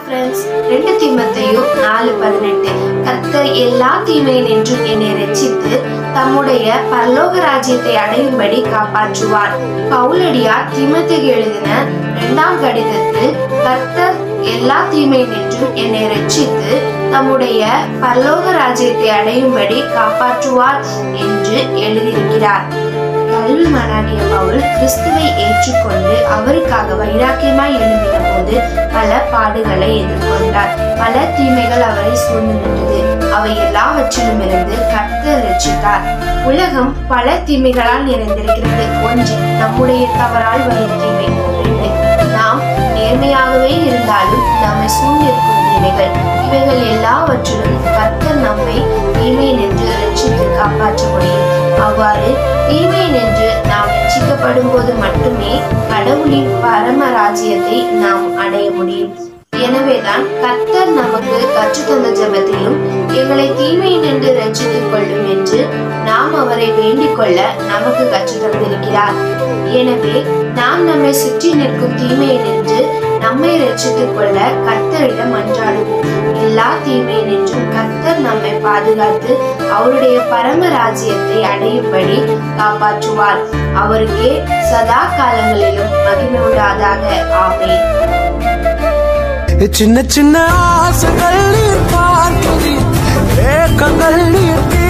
friends ரெண்டு தீமத்தையும் நாலு பதினெட்டு கர்த்தர் எல்லா தீமை நின்றும் என்னை ரட்சித்து தம்முடைய பரலோக ராஜ்யத்தை அடையும்படி காப்பாற்றுவார் பவுலடியார் தீமத்துக்கு எழுதின இரண்டாம் கடிதத்தில் கர்த்தர் எல்லா தீமை நின்றும் என்னை ரட்சித்து தம்முடைய பரலோக ராஜ்யத்தை அடையும்படி காப்பாற்றுவார் என்று எழுதியிருக்கிறார் கல்விமானாகிய பவுல் கிறிஸ்துவை ஏற்றுக்கொண்டு அவருக்காக வைராக்கியமாய் எழும்பின போது பல பாடுகளை எதிர்கொண்டார் பல தீமைகள் அவரை சூழ்ந்து நின்றது அவை எல்லாவற்றிலும் இருந்து கர்த்தர் ரட்சித்தார் உலகம் பல தீமைகளால் நிறைந்திருக்கிறது ஒன்று நம்முடைய தவறால் வரும் தீமை இரண்டு நாம் நேர்மையாகவே இருந்தாலும் நம்மை சூழ்ந்திருக்கும் தீமைகள் இவைகள் எல்லாவற்றிலும் கர்த்தர் நம்மை தீமை நின்று ரட்சித்து காப்பாற்ற முடியும் அவ்வாறு தீமை நின்று நாம் ரட்சிக்கப்படும் போது மட்டுமே கடவுளின் பரம ராஜ்யத்தை நாம் அடைய முடியும் எனவேதான் கர்த்தர் நமக்கு கற்றுத்தந்த ஜெபத்திலும் எங்களை தீமை நின்று ரட்சித்துக் கொள்ளும் என்று நாம் அவரை வேண்டிக் கொள்ள நமக்கு கற்றுத்தந்திருக்கிறார் எனவே நாம் நம்மை சுற்றி நிற்கும் தீமையை நின்று நம்மை ரட்சித்துக் கொள்ள கர்த்தரிடம் அன்றாடுவோம் எல்லா தீமை நின்றும் கர்த்தர் நம்மை பாதுகாத்து அவருடைய பரம ராஜ்யத்தை அடையும்படி காப்பாற்றுவார் அவருக்கே சதா காலங்களிலும் மகிமை உண்டாதாக ஆமென் சின்ன சின்ன ஆசைகள் நீர் பார்ப்பது ஏக்கங்கள் நீர்